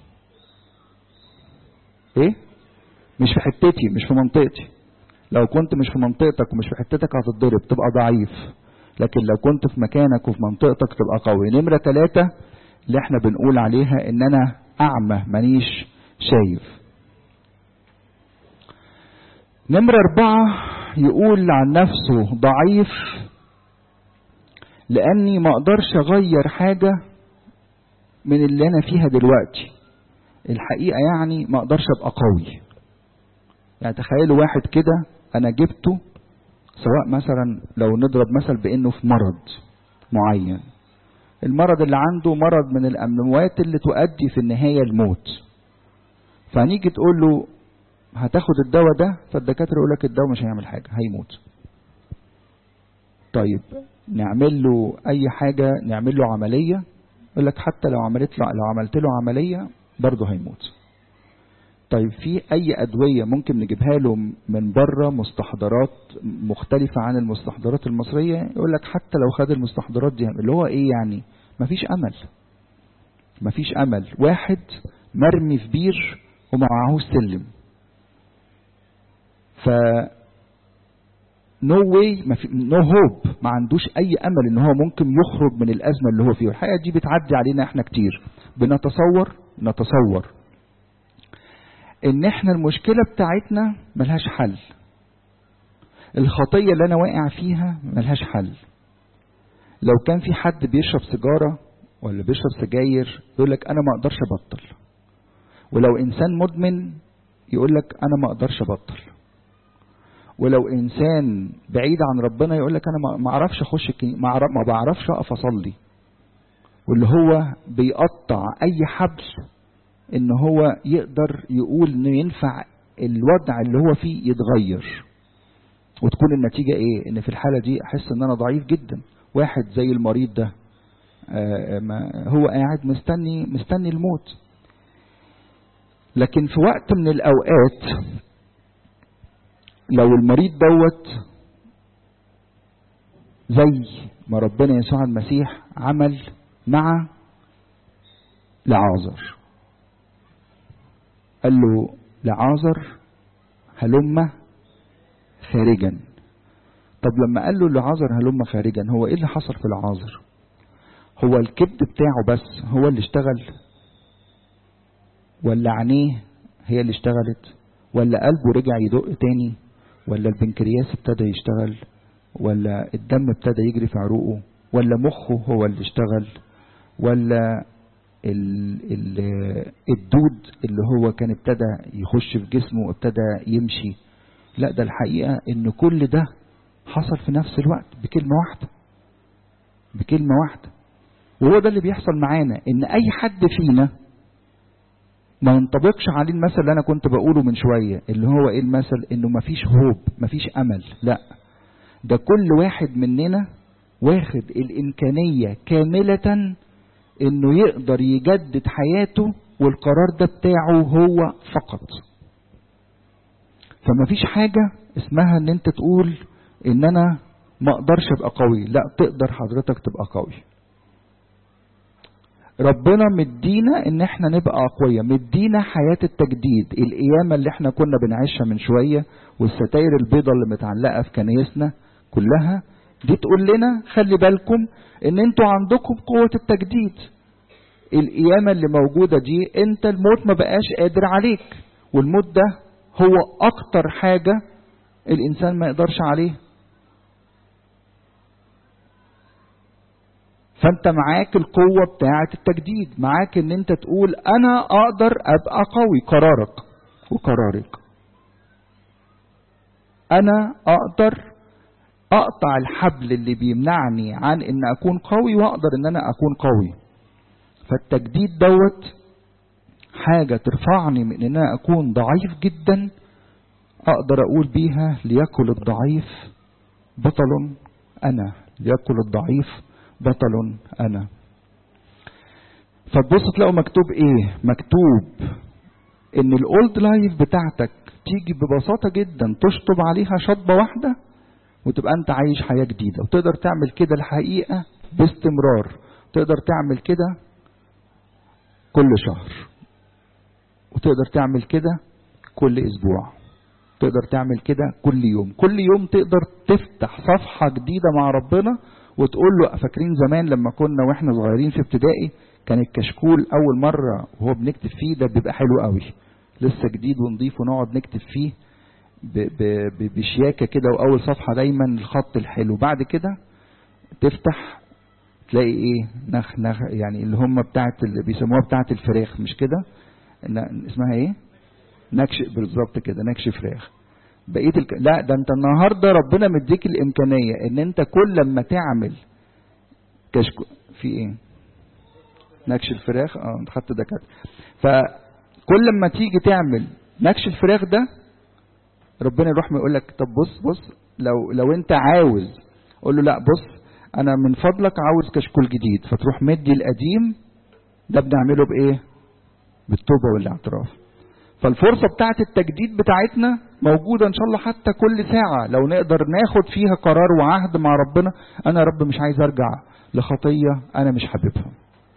ايه مش في حتتي مش في منطقتي لو كنت مش في منطقتك ومش في حتتك هتتضرب تبقى ضعيف لكن لو كنت في مكانك وفي منطقتك تبقى قوي نمرة ثلاثة اللي احنا بنقول عليها ان انا اعمى مانيش شايف نمرة أربعة يقول عن نفسه ضعيف لأني ما أقدرش أغير حاجة من اللي أنا فيها دلوقتي الحقيقة يعني ما أقدرش أبقى قوي يعني تخيلوا واحد كده أنا جبته سواء مثلا لو نضرب مثل بأنه في مرض معين المرض اللي عنده مرض من الأموات اللي تؤدي في النهاية الموت فهنيجي تقول له هتاخد الدواء ده فالدكاتره يقول لك الدواء مش هيعمل حاجه هيموت طيب نعمل له اي حاجه نعمل له عمليه يقول لك حتى لو عملت له لو عملت له عمليه برضه هيموت طيب في اي ادويه ممكن نجيبها له من بره مستحضرات مختلفه عن المستحضرات المصريه يقول لك حتى لو خد المستحضرات دي اللي هو ايه يعني مفيش امل مفيش امل واحد مرمي في بير وما معهوش سلم ف نو واي نو هوب ما عندوش اي امل ان هو ممكن يخرج من الازمه اللي هو فيها والحقيقه دي بتعدي علينا احنا كتير بنتصور نتصور ان احنا المشكله بتاعتنا ملهاش حل الخطيه اللي انا واقع فيها ملهاش حل لو كان في حد بيشرب سيجاره ولا بيشرب سجاير يقول لك انا ما اقدرش ابطل ولو انسان مدمن يقول لك انا ما اقدرش ابطل ولو انسان بعيد عن ربنا يقول لك انا ما اعرفش اخش ما بعرفش اقف اصلي واللي هو بيقطع اي حبل ان هو يقدر يقول انه ينفع الوضع اللي هو فيه يتغير وتكون النتيجة ايه ان في الحالة دي احس ان انا ضعيف جدا واحد زي المريض ده هو قاعد مستني مستني الموت لكن في وقت من الاوقات لو المريض دوت زي ما ربنا يسوع المسيح عمل مع لعازر قال له لعازر هلم خارجا طب لما قال له لعازر هلم خارجا هو ايه اللي حصل في العازر هو الكبد بتاعه بس هو اللي اشتغل ولا عينيه هي اللي اشتغلت ولا قلبه رجع يدق تاني ولا البنكرياس ابتدى يشتغل ولا الدم ابتدى يجري في عروقه ولا مخه هو اللي اشتغل ولا ال ال الدود اللي هو كان ابتدى يخش في جسمه ابتدى يمشي لا ده الحقيقة ان كل ده حصل في نفس الوقت بكلمة واحدة بكلمة واحدة وهو ده اللي بيحصل معانا ان اي حد فينا ما ينطبقش عليه المثل اللي انا كنت بقوله من شوية اللي هو ايه المثل انه مفيش هوب مفيش امل لا ده كل واحد مننا واخد الامكانية كاملة انه يقدر يجدد حياته والقرار ده بتاعه هو فقط فما فيش حاجة اسمها ان انت تقول ان انا ما اقدرش ابقى قوي لا تقدر حضرتك تبقى قوي ربنا مدينا ان احنا نبقى اقوياء مدينا حياة التجديد القيامة اللي احنا كنا بنعيشها من شوية والستاير البيضة اللي متعلقة في كنايسنا كلها دي تقول لنا خلي بالكم ان انتوا عندكم قوة التجديد القيامة اللي موجودة دي انت الموت ما بقاش قادر عليك والموت ده هو اكتر حاجة الانسان ما يقدرش عليه فانت معاك القوة بتاعة التجديد معاك ان انت تقول انا اقدر ابقى قوي قرارك وقرارك انا اقدر اقطع الحبل اللي بيمنعني عن ان اكون قوي واقدر ان انا اكون قوي فالتجديد دوت حاجة ترفعني من ان انا اكون ضعيف جدا اقدر اقول بيها ليأكل الضعيف بطل انا ليأكل الضعيف بطل انا فتبص تلاقوا مكتوب ايه مكتوب ان الاولد لايف بتاعتك تيجي ببساطة جدا تشطب عليها شطبة واحدة وتبقى انت عايش حياة جديدة وتقدر تعمل كده الحقيقة باستمرار تقدر تعمل كده كل شهر وتقدر تعمل كده كل اسبوع تقدر تعمل كده كل يوم كل يوم تقدر تفتح صفحة جديدة مع ربنا وتقول له فاكرين زمان لما كنا واحنا صغيرين في ابتدائي كان الكشكول اول مرة وهو بنكتب فيه ده بيبقى حلو قوي لسه جديد ونضيف ونقعد نكتب فيه بشياكة كده واول صفحة دايما الخط الحلو بعد كده تفتح تلاقي ايه نخ نخ يعني اللي هم بتاعت اللي بيسموها بتاعت الفراخ مش كده اسمها ايه نكش بالظبط كده نكش فراخ بقيه الك... لا ده انت النهارده ربنا مديك الامكانيه ان انت كل لما تعمل كشكو في ايه نكش الفراخ اه انت خدت ده كده فكل لما تيجي تعمل نكش الفراخ ده ربنا يروح يقول لك طب بص بص لو لو انت عاوز قول له لا بص انا من فضلك عاوز كشكول جديد فتروح مدي القديم ده بنعمله بايه بالتوبه والاعتراف فالفرصة بتاعت التجديد بتاعتنا موجودة إن شاء الله حتى كل ساعة لو نقدر ناخد فيها قرار وعهد مع ربنا أنا يا رب مش عايز أرجع لخطية أنا مش حاببها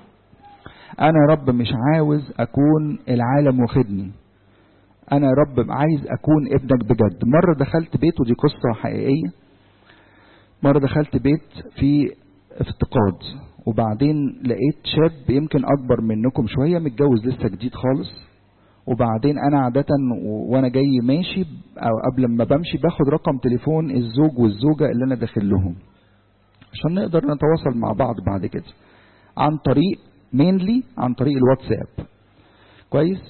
أنا يا رب مش عاوز أكون العالم واخدني أنا يا رب عايز أكون ابنك بجد مرة دخلت بيت ودي قصة حقيقية مرة دخلت بيت في افتقاد وبعدين لقيت شاب يمكن أكبر منكم شوية متجوز لسه جديد خالص وبعدين انا عادة وانا جاي ماشي او قبل ما بمشي باخد رقم تليفون الزوج والزوجة اللي انا داخل لهم عشان نقدر نتواصل مع بعض بعد كده عن طريق مينلي عن طريق الواتساب كويس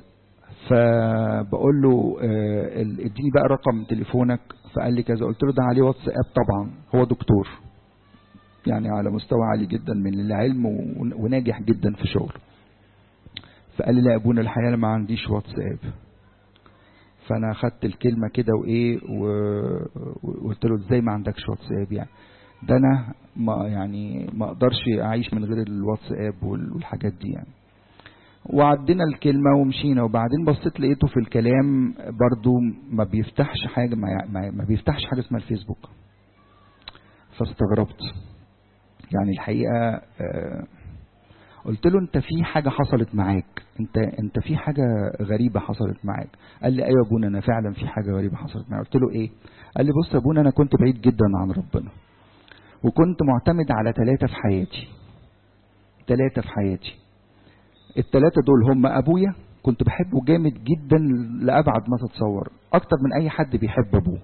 فبقول له اديني بقى رقم تليفونك فقال لي كذا قلت له ده عليه واتساب طبعا هو دكتور يعني على مستوى عالي جدا من العلم وناجح جدا في شغله فقال لي لا يا ابونا الحقيقه انا ما عنديش واتساب فانا خدت الكلمه كده وايه وقلت له ازاي ما عندكش واتساب يعني ده انا ما يعني ما اقدرش اعيش من غير الواتساب والحاجات دي يعني وعدينا الكلمة ومشينا وبعدين بصيت لقيته في الكلام برضو ما بيفتحش حاجة ما, ما بيفتحش حاجة اسمها الفيسبوك فاستغربت يعني الحقيقة آه قلت له انت في حاجة حصلت معاك انت انت في حاجة غريبة حصلت معاك قال لي ايوه يا ابونا انا فعلا في حاجة غريبة حصلت معايا قلت له ايه قال لي بص يا ابونا انا كنت بعيد جدا عن ربنا وكنت معتمد على ثلاثة في حياتي ثلاثة في حياتي الثلاثة دول هم ابويا كنت بحبه جامد جدا لأبعد ما تتصور أكتر من أي حد بيحب أبوه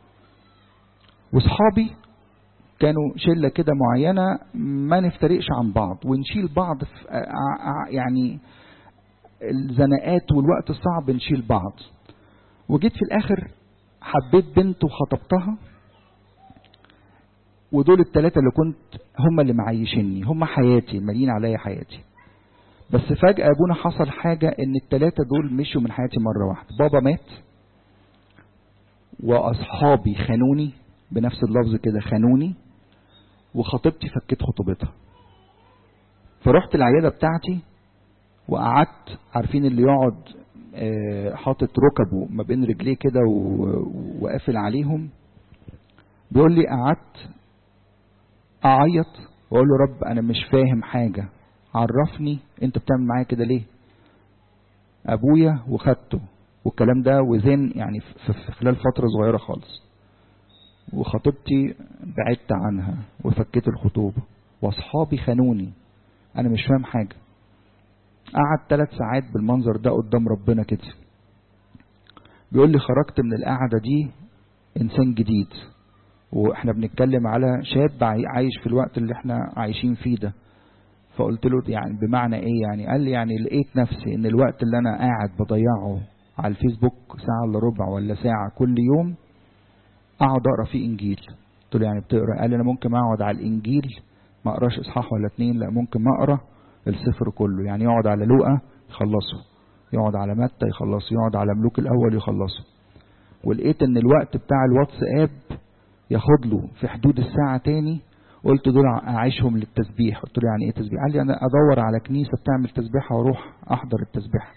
وصحابي كانوا شلة كده معينة ما نفترقش عن بعض ونشيل بعض في يعني الزناقات والوقت الصعب نشيل بعض وجيت في الآخر حبيت بنت وخطبتها ودول الثلاثة اللي كنت هم اللي معيشني هم حياتي مالين عليا حياتي بس فجأة أبونا حصل حاجة إن الثلاثة دول مشوا من حياتي مرة واحدة بابا مات وأصحابي خانوني بنفس اللفظ كده خانوني وخطيبتي فكيت خطوبتها فرحت العيادة بتاعتي وقعدت عارفين اللي يقعد آه، حاطط ركبه ما بين رجليه كده و- وقافل عليهم بيقول لي قعدت اعيط واقول له رب انا مش فاهم حاجه عرفني انت بتعمل معايا كده ليه ابويا وخدته والكلام ده وزين يعني في في خلال فتره صغيره خالص وخطيبتي بعدت عنها وفكيت الخطوبه واصحابي خانوني انا مش فاهم حاجه قعد ثلاث ساعات بالمنظر ده قدام ربنا كده بيقول لي خرجت من القعده دي انسان جديد واحنا بنتكلم على شاب عاي- عايش في الوقت اللي احنا عايشين فيه ده فقلت له يعني بمعنى ايه يعني قال لي يعني لقيت نفسي ان الوقت اللي انا قاعد بضيعه على الفيسبوك ساعة الا ربع ولا ساعة كل يوم اقعد اقرا فيه انجيل قلت له يعني بتقرا قال لي انا ممكن اقعد على الانجيل ما اقراش اصحاح ولا اتنين لا ممكن ما اقرا السفر كله يعني يقعد على لوقا يخلصه يقعد على متى يخلصه يقعد على ملوك الاول يخلصه ولقيت ان الوقت بتاع الواتساب ياخد له في حدود الساعة تاني قلت دول اعيشهم للتسبيح قلت له يعني ايه تسبيح قال لي انا ادور على كنيسة بتعمل تسبيحة واروح احضر التسبيحة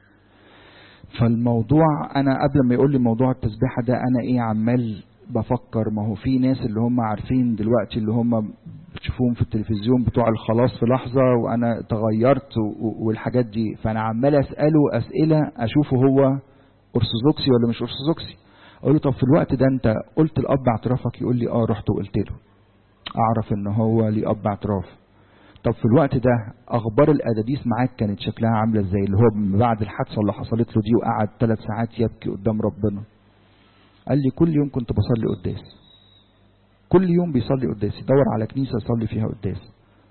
فالموضوع انا قبل ما يقول لي موضوع التسبيحة ده انا ايه عمال بفكر ما هو في ناس اللي هم عارفين دلوقتي اللي هم بتشوفوهم في التلفزيون بتوع الخلاص في لحظة وانا تغيرت و- و- والحاجات دي فانا عمال اسأله اسئلة اشوفه هو ارثوذكسي ولا مش ارثوذكسي اقول له طب في الوقت ده انت قلت الاب اعترافك يقول لي اه رحت وقلت له اعرف ان هو ليه اب اعتراف طب في الوقت ده اخبار الاداديس معاك كانت شكلها عامله ازاي اللي هو من بعد الحادثه اللي حصلت له دي وقعد ثلاث ساعات يبكي قدام ربنا قال لي كل يوم كنت بصلي قداس كل يوم بيصلي قداس يدور على كنيسه يصلي فيها قداس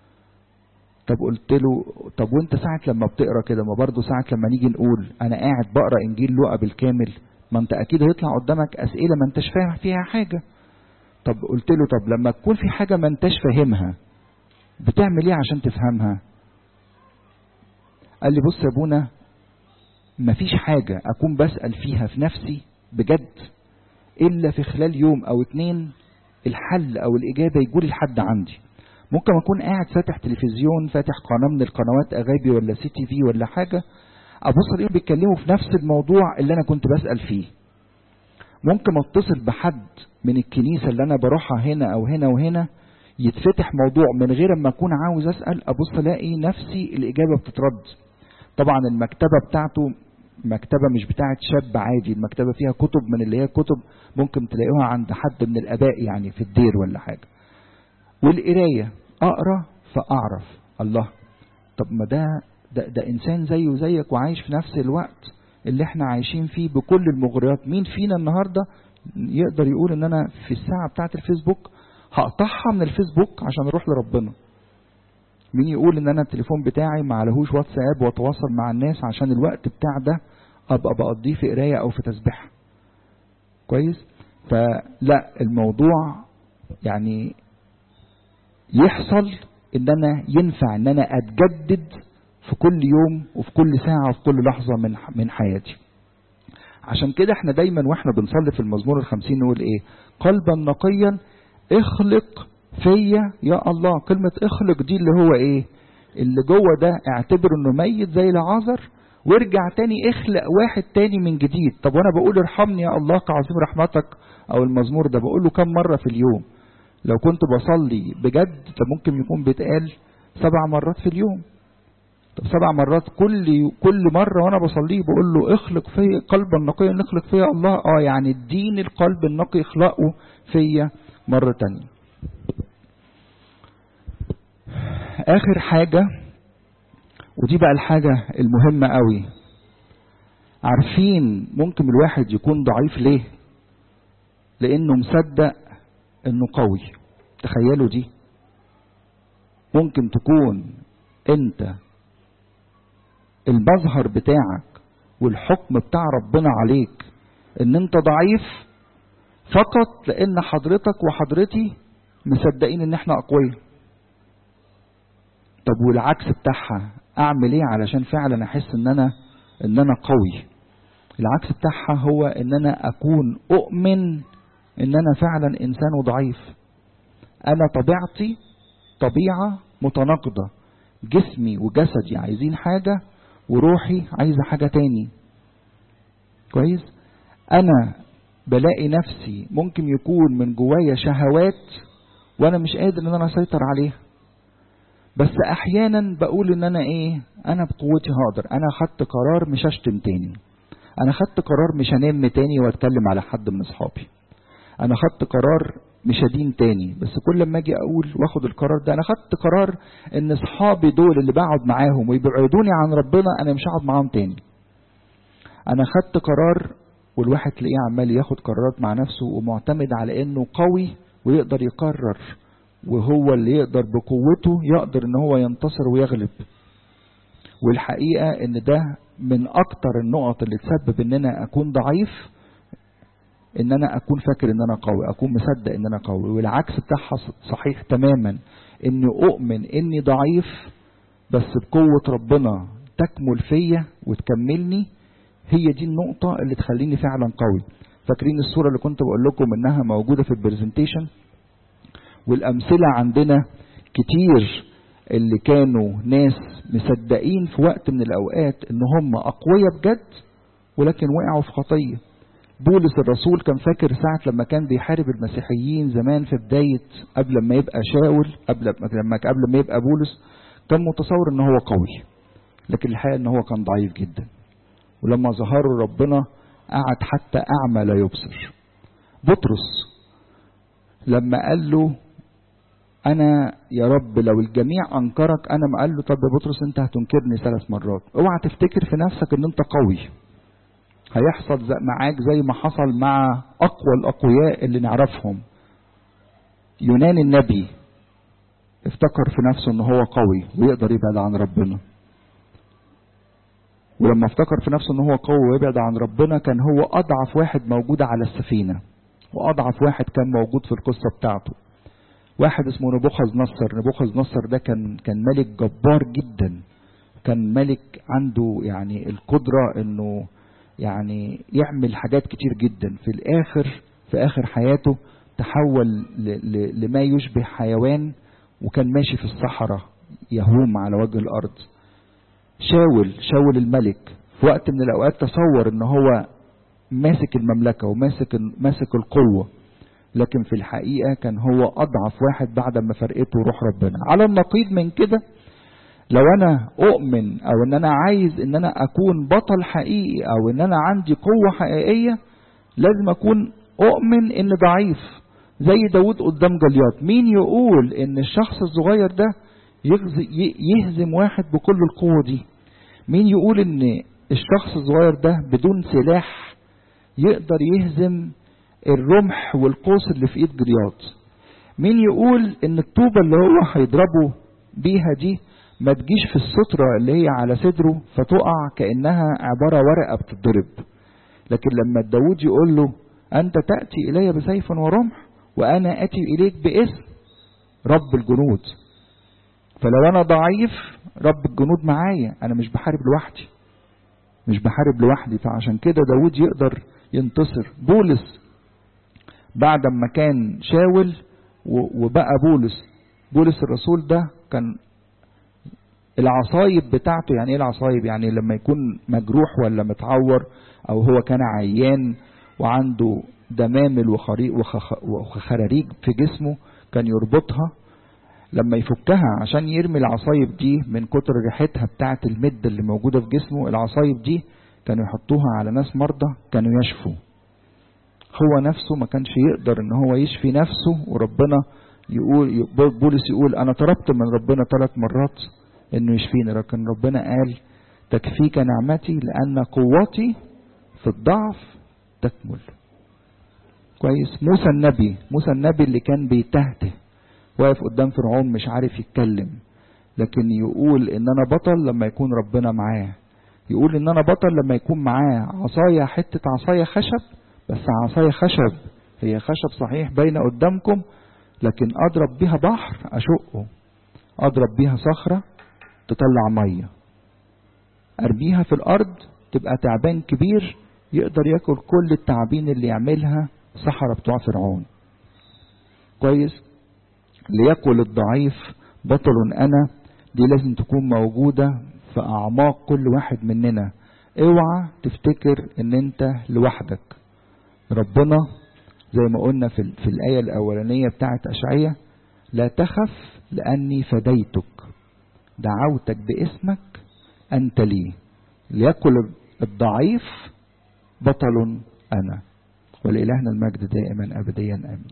طب قلت له طب وانت ساعه لما بتقرا كده ما برضه ساعه لما نيجي نقول انا قاعد بقرا انجيل لوقا بالكامل ما انت اكيد هيطلع قدامك اسئله ما انتش فاهم فيها حاجه طب قلت له طب لما تكون في حاجه ما انتش فاهمها بتعمل ايه عشان تفهمها قال لي بص يا ابونا مفيش حاجة أكون بسأل فيها في نفسي بجد إلا في خلال يوم أو اتنين الحل أو الإجابة يجولي لحد عندي ممكن أكون قاعد فاتح تلفزيون فاتح قناة من القنوات أغابي ولا سي تي في ولا حاجة أبص ألاقيهم بيتكلموا في نفس الموضوع اللي أنا كنت بسأل فيه ممكن اتصل بحد من الكنيسة اللي أنا بروحها هنا أو هنا وهنا يتفتح موضوع من غير ما أكون عاوز أسأل أبص ألاقي نفسي الإجابة بتترد طبعا المكتبة بتاعته مكتبة مش بتاعت شاب عادي المكتبة فيها كتب من اللي هي كتب ممكن تلاقوها عند حد من الآباء يعني في الدير ولا حاجة والقراية أقرأ فأعرف الله طب ما ده ده, ده إنسان زيه زيك وعايش في نفس الوقت اللي احنا عايشين فيه بكل المغريات مين فينا النهاردة يقدر يقول ان انا في الساعة بتاعت الفيسبوك هقطعها من الفيسبوك عشان اروح لربنا مين يقول ان انا التليفون بتاعي ما عليهوش واتساب واتواصل مع الناس عشان الوقت بتاع ده ابقى بقضيه في قرايه او في تسبيح كويس فلا الموضوع يعني يحصل ان انا ينفع ان انا اتجدد في كل يوم وفي كل ساعه وفي كل لحظه من من حياتي عشان كده احنا دايما واحنا بنصلي في المزمور الخمسين نقول ايه قلبا نقيا اخلق فيا يا الله كلمة اخلق دي اللي هو ايه اللي جوه ده اعتبر انه ميت زي العازر وارجع تاني اخلق واحد تاني من جديد طب وانا بقول ارحمني يا الله كعظيم رحمتك او المزمور ده بقوله كم مرة في اليوم لو كنت بصلي بجد ده ممكن يكون بيتقال سبع مرات في اليوم طب سبع مرات كل كل مرة وانا بصليه بقول له اخلق في قلبا نقيا نخلق فيا الله اه يعني اديني القلب النقي اخلقه فيا مرة تانية اخر حاجة ودي بقى الحاجة المهمة قوي عارفين ممكن الواحد يكون ضعيف ليه لانه مصدق انه قوي تخيلوا دي ممكن تكون انت المظهر بتاعك والحكم بتاع ربنا عليك ان انت ضعيف فقط لان حضرتك وحضرتي مصدقين ان احنا اقوياء طب والعكس بتاعها اعمل ايه علشان فعلا احس ان انا ان انا قوي العكس بتاعها هو ان انا اكون اؤمن ان انا فعلا انسان ضعيف انا طبيعتي طبيعة متناقضة جسمي وجسدي عايزين حاجة وروحي عايزة حاجة تاني كويس انا بلاقي نفسي ممكن يكون من جوايا شهوات وانا مش قادر ان انا اسيطر عليها بس احيانا بقول ان انا ايه انا بقوتي هقدر انا خدت قرار مش هشتم تاني انا خدت قرار مش هنام تاني واتكلم على حد من اصحابي انا خدت قرار مش هدين تاني بس كل ما اجي اقول واخد القرار ده انا خدت قرار ان اصحابي دول اللي بقعد معاهم ويبعدوني عن ربنا انا مش هقعد معاهم تاني انا خدت قرار والواحد تلاقيه عمال ياخد قرارات مع نفسه ومعتمد على انه قوي ويقدر يقرر وهو اللي يقدر بقوته يقدر ان هو ينتصر ويغلب والحقيقة ان ده من اكتر النقط اللي تسبب ان انا اكون ضعيف ان انا اكون فاكر ان انا قوي اكون مصدق ان انا قوي والعكس بتاعها صحيح تماما اني اؤمن اني ضعيف بس بقوة ربنا تكمل فيا وتكملني هي دي النقطة اللي تخليني فعلا قوي فاكرين الصورة اللي كنت بقول لكم انها موجودة في البرزنتيشن والامثلة عندنا كتير اللي كانوا ناس مصدقين في وقت من الاوقات ان هم اقوياء بجد ولكن وقعوا في خطيه بولس الرسول كان فاكر ساعة لما كان بيحارب المسيحيين زمان في بداية قبل ما يبقى شاول قبل لما قبل ما يبقى بولس كان متصور ان هو قوي لكن الحقيقة ان هو كان ضعيف جدا ولما ظهروا ربنا قعد حتى اعمى لا يبصر بطرس لما قال له انا يا رب لو الجميع انكرك انا ما قال له طب يا بطرس انت هتنكرني ثلاث مرات اوعى تفتكر في نفسك ان انت قوي هيحصل معاك زي ما حصل مع اقوى الاقوياء اللي نعرفهم يونان النبي افتكر في نفسه ان هو قوي ويقدر يبعد عن ربنا ولما افتكر في نفسه ان هو قوي ويبعد عن ربنا كان هو اضعف واحد موجود على السفينه واضعف واحد كان موجود في القصه بتاعته واحد اسمه نبوخذ نصر نبوخذ نصر ده كان كان ملك جبار جدا كان ملك عنده يعني القدره انه يعني يعمل حاجات كتير جدا في الاخر في اخر حياته تحول لما يشبه حيوان وكان ماشي في الصحراء يهوم على وجه الارض شاول شاول الملك في وقت من الاوقات تصور ان هو ماسك المملكه وماسك ماسك القوه لكن في الحقيقه كان هو اضعف واحد بعد ما فرقته روح ربنا على النقيض من كده لو انا اؤمن او ان انا عايز ان انا اكون بطل حقيقي او ان انا عندي قوة حقيقية لازم اكون اؤمن ان ضعيف زي داود قدام جليات مين يقول ان الشخص الصغير ده يهزم واحد بكل القوة دي مين يقول ان الشخص الصغير ده بدون سلاح يقدر يهزم الرمح والقوس اللي في ايد جليات مين يقول ان الطوبة اللي هو هيضربه بيها دي ما تجيش في السترة اللي هي على صدره فتقع كأنها عبارة ورقة بتتضرب لكن لما داود يقول له أنت تأتي إلي بسيف ورمح وأنا أتي إليك باسم رب الجنود فلو أنا ضعيف رب الجنود معايا أنا مش بحارب لوحدي مش بحارب لوحدي فعشان كده داود يقدر ينتصر بولس بعد ما كان شاول وبقى بولس بولس الرسول ده كان العصايب بتاعته يعني ايه العصايب يعني لما يكون مجروح ولا متعور او هو كان عيان وعنده دمامل وخراريج في جسمه كان يربطها لما يفكها عشان يرمي العصايب دي من كتر ريحتها بتاعه المدة اللي موجودة في جسمه العصايب دي كانوا يحطوها على ناس مرضى كانوا يشفوا هو نفسه ما كانش يقدر ان هو يشفي نفسه وربنا يقول بولس يقول انا طلبت من ربنا ثلاث مرات انه يشفيني لكن ربنا قال تكفيك نعمتي لان قوتي في الضعف تكمل كويس موسى النبي موسى النبي اللي كان بيتهته واقف قدام فرعون مش عارف يتكلم لكن يقول ان انا بطل لما يكون ربنا معاه يقول ان انا بطل لما يكون معاه عصايا حتة عصايا خشب بس عصايا خشب هي خشب صحيح باينة قدامكم لكن اضرب بيها بحر اشقه اضرب بيها صخرة تطلع مية ارميها في الارض تبقى تعبان كبير يقدر ياكل كل التعابين اللي يعملها صحراء بتوع فرعون كويس ليأكل الضعيف بطل انا دي لازم تكون موجودة في اعماق كل واحد مننا اوعى تفتكر ان انت لوحدك ربنا زي ما قلنا في, في الآية الأولانية بتاعت أشعية لا تخف لأني فديتك دعوتك باسمك أنت لي ليقل الضعيف بطل أنا ولإلهنا المجد دائما أبديا آمين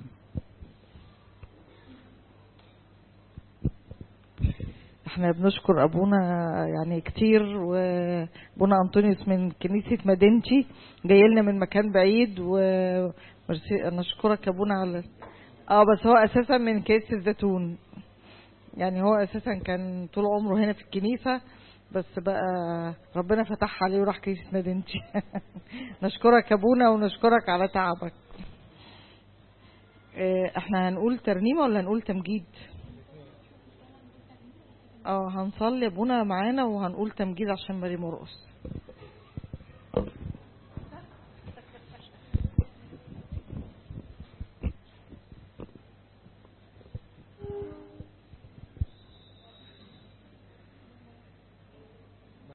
احنا بنشكر ابونا يعني كتير وابونا انطونيوس من كنيسة مدينتي جاي لنا من مكان بعيد ومرسي نشكرك يا ابونا على اه بس هو اساسا من كنيسة الزيتون يعني هو اساسا كان طول عمره هنا في الكنيسة بس بقى ربنا فتح عليه وراح كنيسة مدينتي نشكرك يا ابونا ونشكرك على تعبك اه، احنا هنقول ترنيمة ولا هنقول تمجيد؟ اه هنصلي ابونا معانا وهنقول تمجيد عشان ماري مرقص